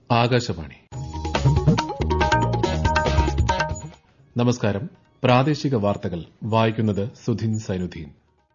ആകാശവാണി നമസ്കാരം പ്രാദേശിക വാർത്തകൾ വായിക്കുന്നത് സുധിൻ സൈനുദ്ദീൻ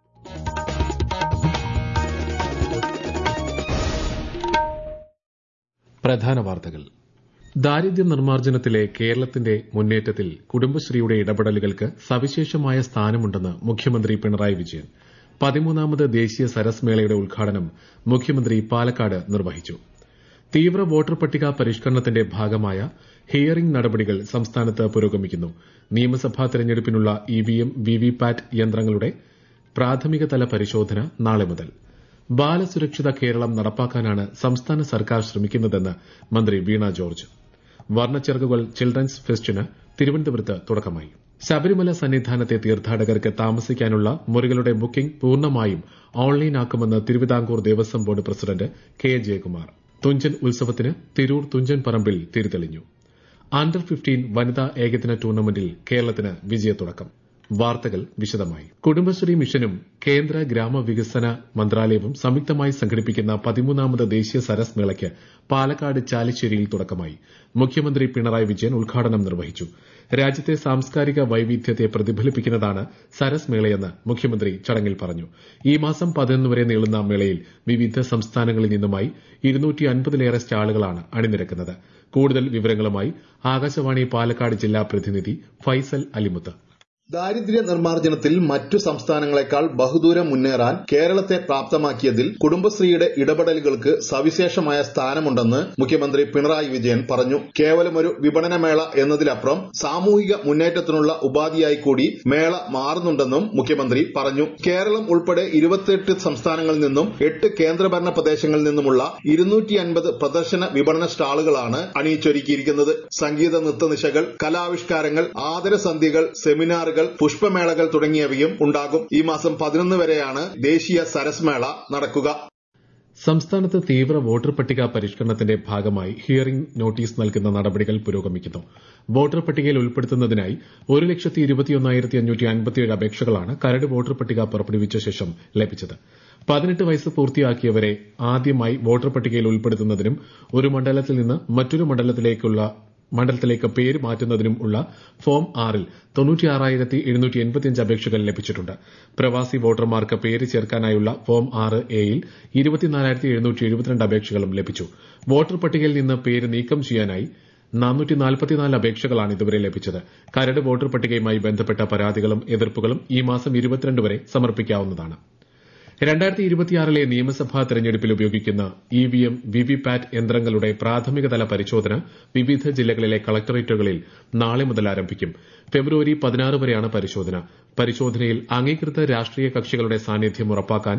പ്രധാന വാർത്തകൾ ദാരിദ്ര്യ നിർമ്മാർജ്ജനത്തിലെ കേരളത്തിന്റെ മുന്നേറ്റത്തിൽ കുടുംബശ്രീയുടെ ഇടപെടലുകൾക്ക് സവിശേഷമായ സ്ഥാനമുണ്ടെന്ന് മുഖ്യമന്ത്രി പിണറായി വിജയൻ പതിമൂന്നാമത് ദേശീയ സരസ് മേളയുടെ ഉദ്ഘാടനം മുഖ്യമന്ത്രി പാലക്കാട് നിർവഹിച്ചു തീവ്ര വോട്ടർ പട്ടിക പരിഷ്കരണത്തിന്റെ ഭാഗമായ ഹിയറിംഗ് നടപടികൾ സംസ്ഥാനത്ത് പുരോഗമിക്കുന്നു നിയമസഭാ തെരഞ്ഞെടുപ്പിനുള്ള ഇവിഎം വിവിപാറ്റ് യന്ത്രങ്ങളുടെ പ്രാഥമികതല പരിശോധന നാളെ മുതൽ ബാലസുരക്ഷിത കേരളം നടപ്പാക്കാനാണ് സംസ്ഥാന സർക്കാർ ശ്രമിക്കുന്നതെന്ന് മന്ത്രി വീണ ജോർജ് വർണ്ണച്ചെറുകുകൾ ചിൽഡ്രൻസ് ഫെസ്റ്റിന് തിരുവനന്തപുരത്ത് തുടക്കമായി ശബരിമല സന്നിധാനത്തെ തീർത്ഥാടകർക്ക് താമസിക്കാനുള്ള മുറികളുടെ ബുക്കിംഗ് പൂർണ്ണമായും ഓൺലൈനാക്കുമെന്ന് Travancore Devaswom board president K Jayakumar Thunchan ഉത്സവത്തിന് തിരൂർ തുഞ്ചൻ പറമ്പിൽ തിരിതെളിഞ്ഞു അണ്ടർ ഫിഫ്റ്റീൻ വനിതാ ഏകദിന ടൂർണമെന്റിൽ കേരളത്തിന് വിജയത്തുടക്കം വാർത്തകൾ വിശദമായി കുടുംബശ്രീ മിഷനും കേന്ദ്ര ഗ്രാമവികസന മന്ത്രാലയവും സംയുക്തമായി സംഘടിപ്പിക്കുന്ന പതിമൂന്നാമത് ദേശീയ സരസ് മേളയ്ക്ക് പാലക്കാട് ചാലിശ്ശേരിയിൽ തുടക്കമായി മുഖ്യമന്ത്രി പിണറായി വിജയൻ ഉദ്ഘാടനം നിർവഹിച്ചു രാജ്യത്തെ സാംസ്കാരിക വൈവിധ്യത്തെ പ്രതിഫലിപ്പിക്കുന്നതാണ് സരസ് മേളയെന്ന് മുഖ്യമന്ത്രി ചടങ്ങിൽ പറഞ്ഞു ഈ മാസം പതിനൊന്ന് വരെ നീളുന്ന മേളയിൽ വിവിധ സംസ്ഥാനങ്ങളിൽ നിന്നുമായി ഇരുന്നൂറ്റി അൻപതിലേറെ സ്റ്റാളുകളാണ് അണിനിരക്കുന്നത് കൂടുതൽ വിവരങ്ങളുമായി ആകാശവാണി പാലക്കാട് ജില്ലാ പ്രതിനിധി ഫൈസൽ അലിമുത്ത് ദാരിദ്ര്യ നിർമ്മാർജ്ജനത്തിൽ മറ്റു സംസ്ഥാനങ്ങളെക്കാൾ ബഹുദൂരം മുന്നേറാൻ കേരളത്തെ പ്രാപ്തമാക്കിയതിൽ കുടുംബശ്രീയുടെ ഇടപെടലുകൾക്ക് സവിശേഷമായ സ്ഥാനമുണ്ടെന്ന് മുഖ്യമന്ത്രി പിണറായി വിജയൻ പറഞ്ഞു കേവലം ഒരു വിപണനമേള എന്നതിലപ്പുറം സാമൂഹിക മുന്നേറ്റത്തിനുള്ള ഉപാധിയായി കൂടി മേള മാറുന്നുണ്ടെന്നും മുഖ്യമന്ത്രി പറഞ്ഞു കേരളം ഉൾപ്പെടെ ഇരുപത്തിയെട്ട് സംസ്ഥാനങ്ങളിൽ നിന്നും എട്ട് കേന്ദ്രഭരണ പ്രദേശങ്ങളിൽ നിന്നുമുള്ള ഇരുന്നൂറ്റി അൻപത് പ്രദർശന വിപണന സ്റ്റാളുകളാണ് അണിയിച്ചൊരുക്കിയിരിക്കുന്നത് സംഗീത നൃത്തനിശകൾ കലാവിഷ്കാരങ്ങൾ ആദരസന്ധ്യകൾ സെമിനാറുകൾ പുഷ്പമേളകൾ തുടങ്ങിയവയും ഉണ്ടാകും ഈ മാസം പതിനൊന്ന് വരെയാണ് ദേശീയ സരസ് മേള നടക്കുക സംസ്ഥാനത്ത് തീവ്ര വോട്ടർ പട്ടിക പരിഷ്കരണത്തിന്റെ ഭാഗമായി ഹിയറിംഗ് നോട്ടീസ് നൽകുന്ന നടപടികൾ പുരോഗമിക്കുന്നു വോട്ടർ പട്ടികയിൽ ഉൾപ്പെടുത്തുന്നതിനായി ഒരു ലക്ഷത്തി ഇരുപത്തിയൊന്നായിരത്തി അഞ്ഞൂറ്റി അൻപത്തിയേഴ് അപേക്ഷകളാണ് കരട് വോട്ടർ പട്ടിക പുറപ്പെടുവിച്ച ശേഷം ലഭിച്ചത് പതിനെട്ട് വയസ്സ് പൂർത്തിയാക്കിയവരെ ആദ്യമായി വോട്ടർ പട്ടികയിൽ ഉൾപ്പെടുത്തുന്നതിനും ഒരു മണ്ഡലത്തിൽ നിന്ന് മറ്റൊരു മണ്ഡലത്തിലേക്കുള്ള മണ്ഡലത്തിലേക്ക് പേര് മാറ്റുന്നതിനും ഉള്ള ഫോം ആറിൽ തൊണ്ണൂറ്റിയാറായിരത്തി എഴുന്നൂറ്റി എൺപത്തിയഞ്ച് അപേക്ഷകൾ ലഭിച്ചിട്ടുണ്ട് പ്രവാസി വോട്ടർമാർക്ക് പേര് ചേർക്കാനായുള്ള ഫോം ആറ് എയിൽ ഇരുപത്തിനാലായിരത്തി എഴുന്നൂറ്റി എഴുപത്തിരണ്ട് അപേക്ഷകളും ലഭിച്ചു വോട്ടർ പട്ടികയിൽ നിന്ന് പേര് നീക്കം ചെയ്യാനായി നാനൂറ്റി നാൽപ്പത്തിനാല് അപേക്ഷകളാണ് ഇതുവരെ ലഭിച്ചത് കരട് വോട്ടർ പട്ടികയുമായി ബന്ധപ്പെട്ട പരാതികളും എതിർപ്പുകളും ഈ മാസം ഇരുപത്തിരണ്ട് വരെ സമർപ്പിക്കാവുന്നതാണ് രണ്ടായിരത്തി ഇരുപത്തിയാറിലെ നിയമസഭാ തെരഞ്ഞെടുപ്പിൽ ഉപയോഗിക്കുന്ന ഇവിഎം വിവിപാറ്റ് യന്ത്രങ്ങളുടെ പ്രാഥമികതല പരിശോധന വിവിധ ജില്ലകളിലെ കളക്ടറേറ്റുകളിൽ നാളെ മുതൽ ആരംഭിക്കും ഫെബ്രുവരി പതിനാറ് വരെയാണ് പരിശോധന പരിശോധനയിൽ അംഗീകൃത രാഷ്ട്രീയ കക്ഷികളുടെ സാന്നിധ്യം ഉറപ്പാക്കാൻ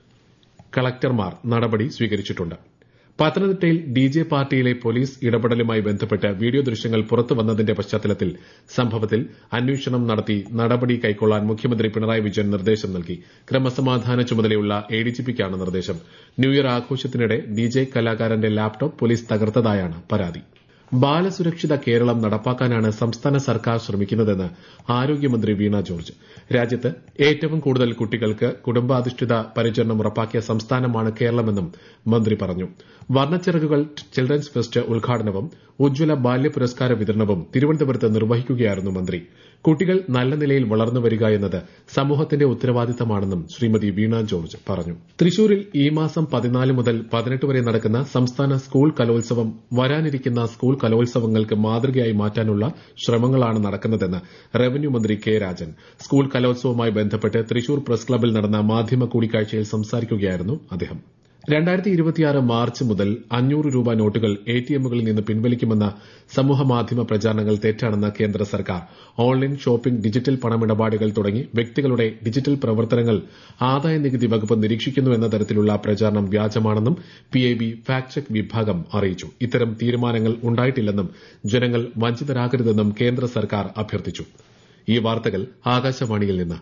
കളക്ടർമാർ നടപടി സ്വീകരിച്ചിട്ടുണ്ട് പത്തനംതിട്ടയിൽ ഡി ജെ പാർട്ടിയിലെ പോലീസ് ഇടപെടലുമായി ബന്ധപ്പെട്ട് വീഡിയോ ദൃശ്യങ്ങൾ പുറത്തു വന്നതിന്റെ പശ്ചാത്തലത്തിൽ സംഭവത്തിൽ അന്വേഷണം നടത്തി നടപടി കൈക്കൊള്ളാൻ മുഖ്യമന്ത്രി പിണറായി വിജയൻ നിർദ്ദേശം നൽകി ക്രമസമാധാന ചുമതലയുള്ള എഡിജിപിക്കാണ് നിർദ്ദേശം ന്യൂഇയർ ആഘോഷത്തിനിടെ ഡി ജെ കലാകാരന്റെ ലാപ്ടോപ്പ് പോലീസ് തകർത്തതായാണ് പരാതി ബാലസുരക്ഷിത കേരളം നടപ്പാക്കാനാണ് സംസ്ഥാന സർക്കാർ ശ്രമിക്കുന്നതെന്ന് ആരോഗ്യമന്ത്രി വീണ ജോർജ് രാജ്യത്ത് ഏറ്റവും കൂടുതൽ കുട്ടികൾക്ക് കുടുംബാധിഷ്ഠിത പരിചരണം ഉറപ്പാക്കിയ സംസ്ഥാനമാണ് കേരളമെന്നും മന്ത്രി പറഞ്ഞു വർണ്ണച്ചിറകുകൾ ചിൽഡ്രൻസ് ഫെസ്റ്റ് ഉദ്ഘാടനവും ഉജ്ജ്വല ബാല്യ പുരസ്കാര വിതരണവും തിരുവനന്തപുരത്ത് നിർവഹിക്കുകയായിരുന്നു മന്ത്രി കുട്ടികൾ നല്ല നിലയിൽ വളർന്നു വരിക എന്നത് സമൂഹത്തിന്റെ ഉത്തരവാദിത്തമാണെന്നും ശ്രീമതി വീണ ജോർജ് പറഞ്ഞു തൃശൂരിൽ ഈ മാസം പതിനാല് മുതൽ പതിനെട്ട് വരെ നടക്കുന്ന സംസ്ഥാന സ്കൂൾ കലോത്സവം വരാനിരിക്കുന്ന സ്കൂൾ കലോത്സവങ്ങൾക്ക് മാതൃകയായി മാറ്റാനുള്ള ശ്രമങ്ങളാണ് നടക്കുന്നതെന്ന് റവന്യൂ മന്ത്രി കെ രാജൻ സ്കൂൾ കലോത്സവവുമായി ബന്ധപ്പെട്ട് തൃശൂർ പ്രസ് ക്ലബിൽ നടന്ന മാധ്യമ കൂടിക്കാഴ്ചയിൽ സംസാരിക്കുകയായിരുന്നു അദ്ദേഹം രണ്ടായിരത്തി ഇരുപത്തിയാറ് മാർച്ച് മുതൽ അഞ്ഞൂറ് രൂപ നോട്ടുകൾ എടിഎമ്മുകളിൽ നിന്ന് പിൻവലിക്കുമെന്ന സമൂഹമാധ്യമ പ്രചാരണങ്ങൾ തെറ്റാണെന്ന് കേന്ദ്ര സർക്കാർ ഓൺലൈൻ ഷോപ്പിംഗ് ഡിജിറ്റൽ പണമിടപാടുകൾ തുടങ്ങി വ്യക്തികളുടെ ഡിജിറ്റൽ പ്രവർത്തനങ്ങൾ ആദായ നികുതി വകുപ്പ് നിരീക്ഷിക്കുന്നു എന്ന തരത്തിലുള്ള പ്രചാരണം വ്യാജമാണെന്നും പിഐബി ഫാക്ട് ചെക്ക് വിഭാഗം അറിയിച്ചു ഇത്തരം തീരുമാനങ്ങൾ ഉണ്ടായിട്ടില്ലെന്നും ജനങ്ങൾ വഞ്ചിതരാകരുതെന്നും കേന്ദ്ര സർക്കാർ അഭ്യർത്ഥിച്ചു ഈ വാർത്തകൾ ആകാശവാണിയിൽ നിന്ന്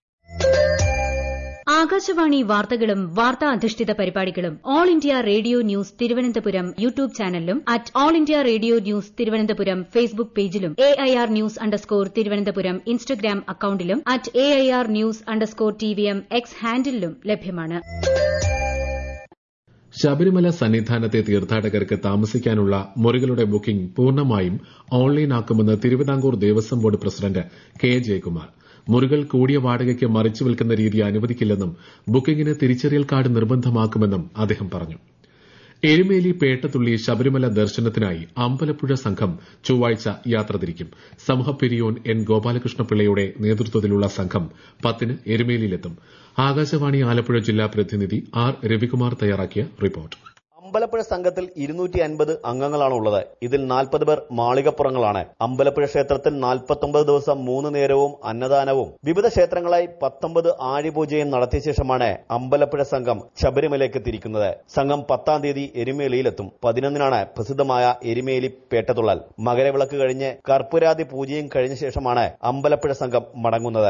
ആകാശവാണി വാർത്തകളും വാർത്താ അധിഷ്ഠിത പരിപാടികളും all India radio news Thiruvananthapuram YouTube ചാനലിലും at all India radio news Thiruvananthapuram Facebook പേജിലും A I R news underscore Thiruvananthapuram Instagram അക്കൌണ്ടിലും at A I R news underscore T V M X ഹാൻഡിലും ലഭ്യമാണ് ശബരിമല സന്നിധാനത്തെ തീർത്ഥാടകർക്ക് താമസിക്കാനുള്ള മുറികളുടെ ബുക്കിംഗ് പൂർണ്ണമായും ഓൺലൈനാക്കുമെന്ന് Travancore Devaswom board president K Jayakumar മുറികൾ കൂടിയ വാടകയ്ക്ക് മറിച്ചു വിൽക്കുന്ന രീതി അനുവദിക്കില്ലെന്നും ബുക്കിംഗിന് തിരിച്ചറിയൽ കാർഡ് നിർബന്ധമാക്കുമെന്നും അദ്ദേഹം പറഞ്ഞു എരുമേലി പേട്ടത്തുള്ളി ശബരിമല ദർശനത്തിനായി അമ്പലപ്പുഴ സംഘം ചൊവ്വാഴ്ച യാത്ര തിരിക്കും സമൂഹപ്പെരിയോൻ എൻ ഗോപാലകൃഷ്ണപിള്ളയുടെ നേതൃത്വത്തിലുള്ള സംഘം പത്തിന് എരുമേലിയിലെത്തും ആകാശവാണി ആലപ്പുഴ ജില്ലാ പ്രതിനിധി ആർ രവികുമാർ തയ്യാറാക്കിയ റിപ്പോർട്ട് അമ്പലപ്പുഴ സംഘത്തിൽ ഇരുന്നൂറ്റി അൻപത് അംഗങ്ങളാണ് ഉള്ളത് ഇതിൽ നാൽപ്പത് പേർ മാളികപ്പുറങ്ങളാണ് അമ്പലപ്പുഴ ക്ഷേത്രത്തിൽ നാൽപ്പത്തൊമ്പത് ദിവസം മൂന്ന് നേരവും അന്നദാനവും വിവിധ ക്ഷേത്രങ്ങളായി പത്തൊമ്പത് ആഴിപൂജയും നടത്തിയ ശേഷമാണ് അമ്പലപ്പുഴ സംഘം ശബരിമലയ്ക്ക് തിരിക്കുന്നത് സംഘം പത്താം തീയതി എരുമേലിയിലെത്തും പതിനൊന്നിനാണ് പ്രസിദ്ധമായ എരുമേലി പേട്ടതുള്ളൽ മകരവിളക്ക് കഴിഞ്ഞ് കർപ്പൂരാതി പൂജയും കഴിഞ്ഞ ശേഷമാണ് അമ്പലപ്പുഴ സംഘം മടങ്ങുന്നത്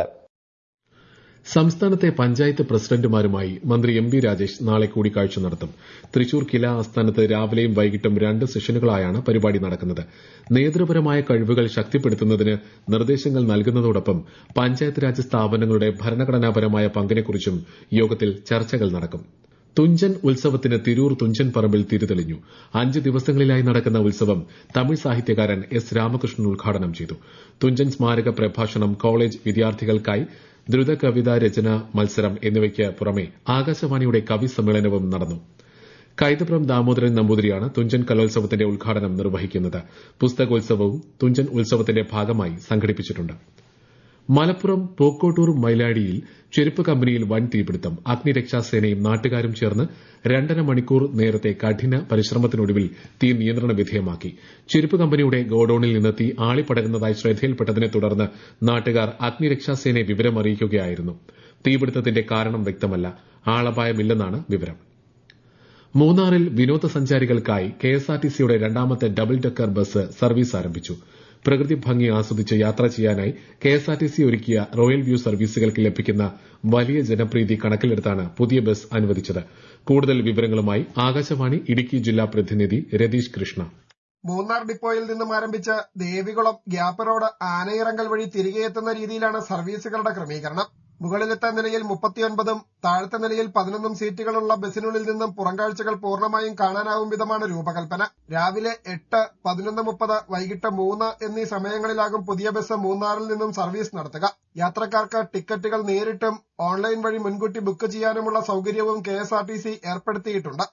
സംസ്ഥാനത്തെ പഞ്ചായത്ത് പ്രസിഡന്റുമാരുമായി മന്ത്രി എം ബി രാജേഷ് നാളെ കൂടിക്കാഴ്ച നടത്തും തൃശൂർ കില ആസ്ഥാനത്ത് രാവിലെയും വൈകിട്ടും രണ്ട് സെഷനുകളായാണ് പരിപാടി നടക്കുന്നത് നേതൃപരമായ കഴിവുകൾ ശക്തിപ്പെടുത്തുന്നതിന് നിർദ്ദേശങ്ങൾ നൽകുന്നതോടൊപ്പം പഞ്ചായത്ത് രാജ് സ്ഥാപനങ്ങളുടെ ഭരണഘടനാപരമായ പങ്കിനെക്കുറിച്ചും യോഗത്തിൽ ചർച്ചകൾ നടക്കും തുഞ്ചൻ ഉത്സവത്തിന് തിരൂർ തുഞ്ചൻ പറമ്പിൽ തിരിതെളിഞ്ഞു അഞ്ച് ദിവസങ്ങളിലായി നടക്കുന്ന ഉത്സവം തമിഴ് സാഹിത്യകാരൻ എസ് രാമകൃഷ്ണൻ ഉദ്ഘാടനം ചെയ്തു തുഞ്ചൻ സ്മാരക പ്രഭാഷണം കോളേജ് വിദ്യാർത്ഥികൾക്കായി ദ്രുത കവിതാ രചന മത്സരം എന്നിവയ്ക്ക് പുറമെ ആകാശവാണിയുടെ കവി സമ്മേളനവും നടന്നു കൈതപ്രം ദാമോദരൻ നമ്പൂതിരിയാണ് തുഞ്ചൻ കലോത്സവത്തിന്റെ ഉദ്ഘാടനം നിർവഹിക്കുന്നത് പുസ്തകോത്സവവും തുഞ്ചൻ ഉത്സവത്തിന്റെ ഭാഗമായി സംഘടിപ്പിച്ചിട്ടുണ്ട് മലപ്പുറം പൂക്കോട്ടൂർ മൈലാടിയിൽ ചെരുപ്പ് കമ്പനിയിൽ വൻ തീപിടുത്തം അഗ്നിരക്ഷാസേനയും നാട്ടുകാരും ചേർന്ന് രണ്ടര മണിക്കൂർ നേരത്തെ കഠിന പരിശ്രമത്തിനൊടുവിൽ തീ നിയന്ത്രണ വിധേയമാക്കി ചെരുപ്പ് കമ്പനിയുടെ ഗോഡൌണിൽ നിന്ന് തീ ആളിപ്പടരുന്നതായി ശ്രദ്ധയിൽപ്പെട്ടതിനെ തുടർന്ന് നാട്ടുകാർ അഗ്നിരക്ഷാസേനയെ വിവരമറിയിക്കുകയായിരുന്നു തീപിടുത്തത്തിന്റെ കാരണം വ്യക്തമല്ല ആളപായമില്ലെന്നാണ് വിവരം മൂന്നാറിൽ വിനോദസഞ്ചാരികൾക്കായി കെഎസ്ആർടിസിയുടെ രണ്ടാമത്തെ ഡബിൾ ഡെക്കർ ബസ് സർവീസ് ആരംഭിച്ചു പ്രകൃതി ഭംഗി ആസ്വദിച്ച് യാത്ര ചെയ്യാനായി കെഎസ്ആർടിസി ഒരുക്കിയ റോയൽ വ്യൂ സർവീസുകൾക്ക് ലഭിക്കുന്ന വലിയ ജനപ്രീതി കണക്കിലെടുത്താണ് പുതിയ ബസ് അനുവദിച്ചത് കൂടുതൽ വിവരങ്ങളുമായി ആകാശവാണി ഇടുക്കി ജില്ലാ പ്രതിനിധി രതീഷ് കൃഷ്ണ മൂന്നാർ ഡിപ്പോയിൽ നിന്നും ആരംഭിച്ച ദേവികുളം ഗ്യാപ്പ് റോഡ് ആനയിറങ്കൽ വഴി തിരികെ എത്തുന്ന രീതിയിലാണ് സർവീസുകളുടെ ക്രമീകരണം മുകളിലത്തെ നിലയിൽ മുപ്പത്തിയൊൻപതും താഴത്തെ നിലയിൽ പതിനൊന്നും സീറ്റുകളുള്ള ബസിനുള്ളിൽ നിന്നും പുറംകാഴ്ചകൾ പൂർണ്ണമായും കാണാനാവും വിധമാണ് രൂപകൽപ്പന രാവിലെ എട്ട് പതിനൊന്ന് മുപ്പത് വൈകിട്ട് മൂന്ന് എന്നീ സമയങ്ങളിലാകും പുതിയ ബസ് മൂന്നാറിൽ നിന്നും സർവീസ് നടത്തുക യാത്രക്കാർക്ക് ടിക്കറ്റുകൾ നേരിട്ടും ഓൺലൈൻ വഴി മുൻകൂട്ടി ബുക്ക് ചെയ്യാനുമുള്ള സൌകര്യവും കെ ഏർപ്പെടുത്തിയിട്ടുണ്ട്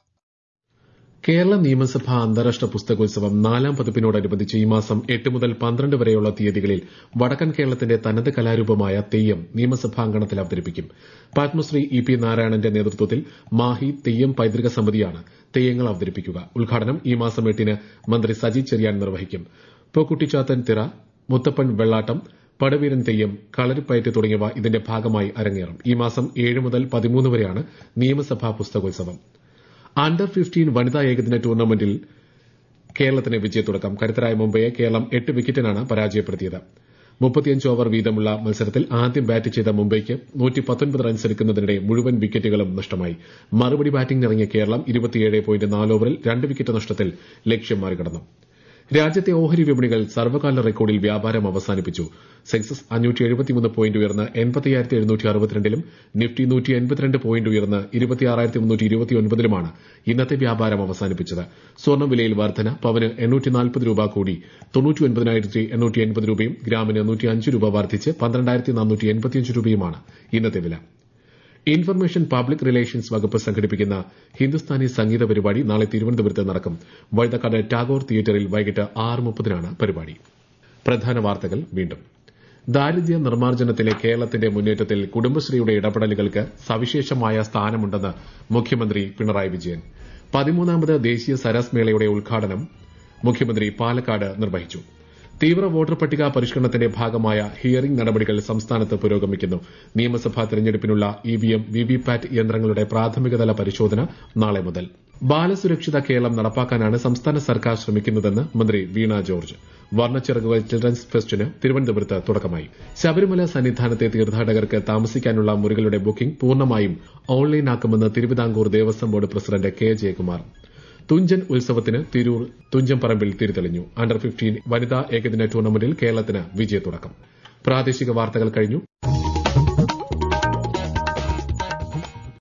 കേരള നിയമസഭ അന്താരാഷ്ട്ര പുസ്തകോത്സവം നാലാം പതിപ്പിനോടനുബന്ധിച്ച് ഈ മാസം എട്ട് മുതൽ പന്ത്രണ്ട് വരെയുള്ള തീയതികളിൽ വടക്കൻ കേരളത്തിന്റെ തനത് കലാരൂപമായ തെയ്യം നിയമസഭാങ്കണത്തിൽ അവതരിപ്പിക്കും പത്മശ്രീ ഇ പി നാരായണന്റെ നേതൃത്വത്തിൽ മാഹി തെയ്യം പൈതൃക സമിതിയാണ് തെയ്യങ്ങൾ അവതരിപ്പിക്കുക ഉദ്ഘാടനം ഈ മാസം എട്ടിന് മന്ത്രി സജി ചെറിയാൻ നിർവഹിക്കും പൂക്കുട്ടിച്ചാത്തൻ തിറ മുത്തപ്പൻ വെള്ളാട്ടം പടവീരൻ തെയ്യം കളരിപ്പയറ്റ് തുടങ്ങിയവ ഇതിന്റെ ഭാഗമായി അരങ്ങേറും ഈ മാസം ഏഴ് മുതൽ പതിമൂന്ന് വരെയാണ് നിയമസഭാ പുസ്തകോത്സവം അണ്ടർ ഫിഫ്റ്റീൻ വനിതാ ഏകദിന ടൂർണമെന്റിൽ കേരളത്തിന് വിജയത്തുടക്കം കരുത്തരായ മുംബൈയെ കേരളം എട്ട് വിക്കറ്റിനാണ് പരാജയപ്പെടുത്തിയത് മുപ്പത്തിയഞ്ച് ഓവർ വീതമുള്ള മത്സരത്തിൽ ആദ്യം ബാറ്റ് ചെയ്ത മുംബൈക്ക് റൺസ് എടുക്കുന്നതിനിടെ മുഴുവൻ വിക്കറ്റുകളും നഷ്ടമായി മറുപടി ബാറ്റിംഗിനിറങ്ങിയ കേരളം ഇരുപത്തിയേഴ് പോയിന്റ് നാല് ഓവറിൽ രണ്ട് വിക്കറ്റ് നഷ്ടത്തിൽ ലക്ഷ്യം മറികടന്നു രാജ്യത്തെ ഓഹരി വിപണികൾ സർവകാല റെക്കോർഡിൽ വ്യാപാരം അവസാനിപ്പിച്ചു സെൻസസ് അഞ്ഞൂറ്റി എഴുപത്തിമൂന്ന് പോയിന്റ് ഉയർന്ന് എൺപത്തിയായിരത്തി എഴുന്നൂറ്റി അറുപത്തിരണ്ടിലും നിഫ്റ്റി നൂറ്റി എൺപത്തിരണ്ട് പോയിന്റ് ഉയർന്ന് ഇരുപത്തിയാറായിരത്തി മുന്നൂറ്റി ഇരുപത്തിയൊൻപതിലുമാണ് ഇന്നത്തെ വ്യാപാരം അവസാനിപ്പിച്ചത് സ്വർണ്ണം വിലയിൽ വർധന പവന് എണ്ണൂറ്റി നാൽപ്പത് രൂപ കൂടി തൊണ്ണൂറ്റി ഒൻപതിനായിരത്തി എണ്ണൂറ്റി എൺപത് രൂപയും ഗ്രാമിന് നൂറ്റി അഞ്ച് രൂപ വർദ്ധിച്ച് പന്ത്രണ്ടായിരത്തി നാനൂറ്റി എൺപത്തിയഞ്ച് രൂപയുമാണ് ഇന്നത്തെ വില ഇൻഫർമേഷൻ പബ്ലിക് റിലേഷൻസ് വകുപ്പ് സംഘടിപ്പിക്കുന്ന ഹിന്ദുസ്ഥാനി സംഗീത പരിപാടി നാളെ തിരുവനന്തപുരത്ത് നടക്കും വഴുതക്കാട് ടാഗോർ തിയേറ്ററിൽ വൈകിട്ട് ആറ് മുപ്പതിനാണ് പരിപാടി പ്രധാന വാർത്തകൾ വീണ്ടും ദാരിദ്ര്യ നിർമ്മാർജ്ജനത്തിലെ കേരളത്തിന്റെ മുന്നേറ്റത്തിൽ കുടുംബശ്രീയുടെ ഇടപെടലുകൾക്ക് സവിശേഷമായ സ്ഥാനമുണ്ടെന്ന് മുഖ്യമന്ത്രി പിണറായി വിജയൻ പതിമൂന്നാമത് ദേശീയ സരസ് മേളയുടെ ഉദ്ഘാടനം മുഖ്യമന്ത്രി പാലക്കാട് നിർവഹിച്ചു തീവ്ര വോട്ടർ പട്ടിക പരിഷ്കരണത്തിന്റെ ഭാഗമായ ഹിയറിംഗ് നടപടികൾ സംസ്ഥാനത്ത് പുരോഗമിക്കുന്നു നിയമസഭാ തെരഞ്ഞെടുപ്പിനുള്ള ഇവിഎം വിവിപാറ്റ് യന്ത്രങ്ങളുടെ പ്രാഥമികതല പരിശോധന നാളെ മുതൽ ബാലസുരക്ഷിത കേരളം നടപ്പാക്കാനാണ് സംസ്ഥാന സർക്കാർ ശ്രമിക്കുന്നതെന്ന് മന്ത്രി വീണ ജോർജ് വർണ്ണച്ചിറകുകൾ ചിൽഡ്രൻസ് ഫെസ്റ്റിന് തിരുവനന്തപുരത്ത് തുടക്കമായി ശബരിമല സന്നിധാനത്തെ തീർത്ഥാടകർക്ക് താമസിക്കാനുള്ള മുറികളുടെ ബുക്കിംഗ് പൂർണ്ണമായും ഓൺലൈനാക്കുമെന്ന് Travancore Devaswom board president K Jayakumar Thunchan ഉത്സവത്തിന് തിരൂർ തുഞ്ചംപറമ്പിൽ തിരിതെളിഞ്ഞു അണ്ടർ ഫിഫ്റ്റീൻ വനിതാ ഏകദിന ടൂർണമെന്റിൽ കേരളത്തിന് വിജയത്തുടക്കം പ്രാദേശിക വാർത്തകൾ കഴിഞ്ഞു